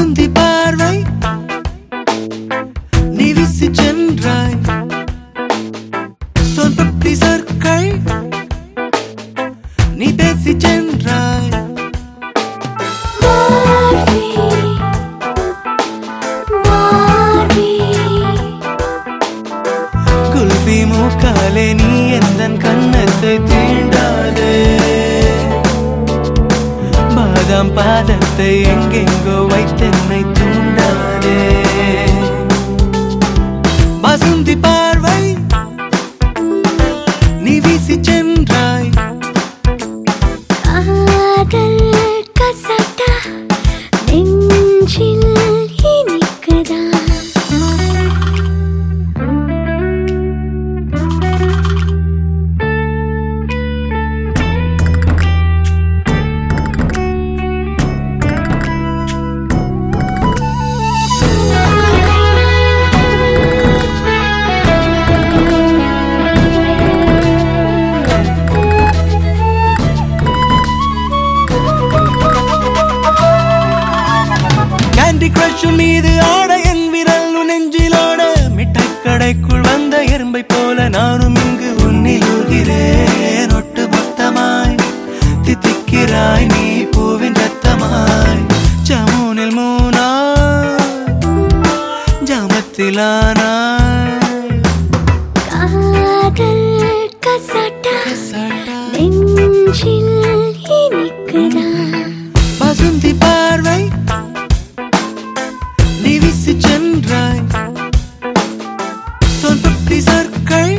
பசுந்தி பார்வை நீ வீசி சென்றாய் சொல் பப்பி சொற்கள் நீ பேசி சென்றாய் குல்பி மூக்காலே நீ எந்த கண்ணத்தை தீண்டாதே பாதாம் பாதத்தை எங்கெங்கோ வைத்தென்னை தூண்டாதே பசுந்தி பார்வை நீ வீசி சென்றாய் காதல் கசட்டா நெஞ்சில் இனிக்குதா கேண்டி கிரஷ் மீது ஆட என் விரல் உன் நெஞ்சிலோட மிட்டாய் கடைக்குள் வந்த எறும்பை போல நானும் இங்கு உன்னில் ஊகிறேன் ஒட்டு மொத்தமாய் தித்திக்கிறாய் நீ பூவின் ரத்தமாய் ஜமுனில் மூனா ஜாமத்திலானாய் காதல் கசட்டா நெஞ்சில் இனிக்குதா பசுந்தி பார்வை நீ வீசி சென்றாய் சொல் பப்பி சொற்கள்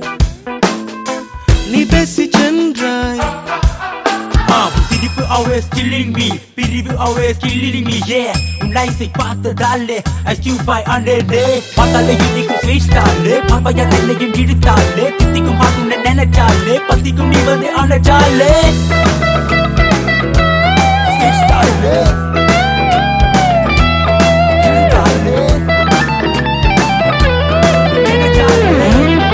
நீ பேசி சென்றாய் Ah, சிரிப்பு always killing me பிரிவு always killing me yeah உன் லைஃபை பார்த்ததாலே I still buy under பார்த்தாலே இன்னைக்கும் ஸ்வீட் ஸ்டாலே பார்வையா என்னையும் இழுத்தாலே தித்திக்கும் ஹார்ட் உன்னை நினைச்சாலே பத்திக்கும் நீ வந்து அணைச்சாலே Sweet ஸ்டாலே இழுத்தாலே நினைச்சாலே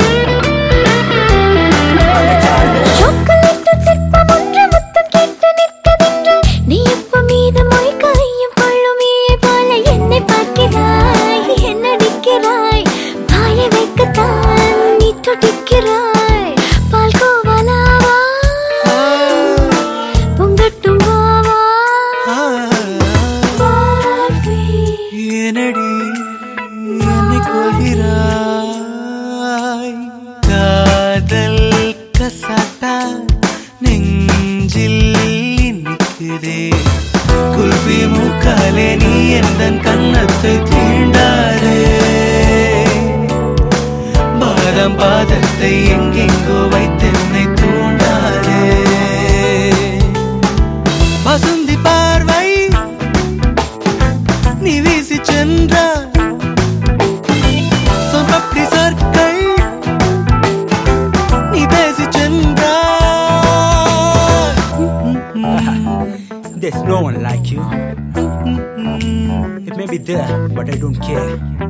அணைச்சாலே சாக்லேட்டு சிற்பம் ஒன்று முத்தம் கேட்டு நிற்கதென்று நீ எப்ப மீது மொய் கையும் கொள்ளுமியே போல என்னை பார்க்கிறாய் என்னடிக்கிறாய் வாயை வைக்கத்தான் நீ துடிக்கிறாய் பால் கோவலாவா பொங்கட்டும் வாவா பார்வை என்னடி என்னை கொள்கிறாய் காதல் கசாட்டா நெஞ்சில் இனிக்குதே குல்பி மூக்காலே நீ எந்த கண்ணத்தை தீண்டாதே பாதம் பாதத்தை எங்கெங்கோ வைத்தென்னை தூண்டாதே பசுந்தி பார்வை நீ வீசி சென்றாய் சொற்பப்படி சொற்கள் நீ பேசி சென்றாய் There's no one like you. It may be there, but I don't care.